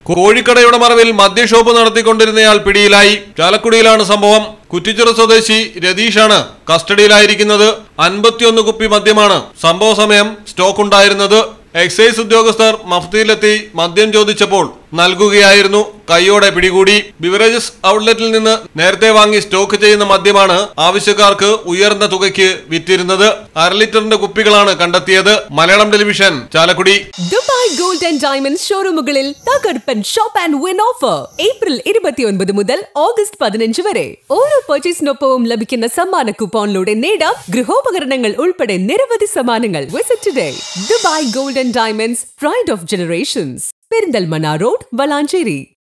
കോഴിക്കടയുടെ മറവിൽ മദ്യഷോപ്പ് നടത്തിക്കൊണ്ടിരുന്നയാൾ പിടിയിലായി ചാലക്കുടിയിലാണ് സംഭവം കുറ്റിച്ചിറ സ്വദേശി രതീഷാണ് കസ്റ്റഡിയിലായിരിക്കുന്നത് അൻപത്തിയൊന്ന് കുപ്പി മദ്യമാണ് സംഭവ സമയം സ്റ്റോക്ക് ഉണ്ടായിരുന്നത് എക്സൈസ് ഉദ്യോഗസ്ഥർ മഫ്തിയിലെത്തി മദ്യം ചോദിച്ചപ്പോൾ നൽകുകയായിരുന്നു കൈയോടെ പിടികൂടി ബിവറേജസ് ഔട്ട്ലെറ്റിൽ നിന്ന് നേരത്തെ വാങ്ങി സ്റ്റോക്ക് ചെയ്യുന്ന മദ്യമാണ് ആവശ്യക്കാർക്ക് ഉയർന്ന തുകയ്ക്ക് വിറ്റിരുന്നത് അര ലിറ്ററിന്റെ കുപ്പികളാണ് കണ്ടെത്തിയത് Malayalam television Chalakudy Dubai gold and diamonds ഷോറൂമുകളിൽ തകർപ്പൻ shop and win offer April ഇരുപത്തിയൊൻപത് മുതൽ ഓഗസ്റ്റ് പതിനഞ്ച് വരെ ഓരോ പർച്ചേസിനൊപ്പവും ലഭിക്കുന്ന സമ്മാന കൂപ്പോണിലൂടെ നേടാം ഗൃഹോപകരണങ്ങൾ ഉൾപ്പെടെ നിരവധി സമ്മാനങ്ങൾ visit today Dubai gold and diamonds pride of generations Perinthalmanna road Valanchery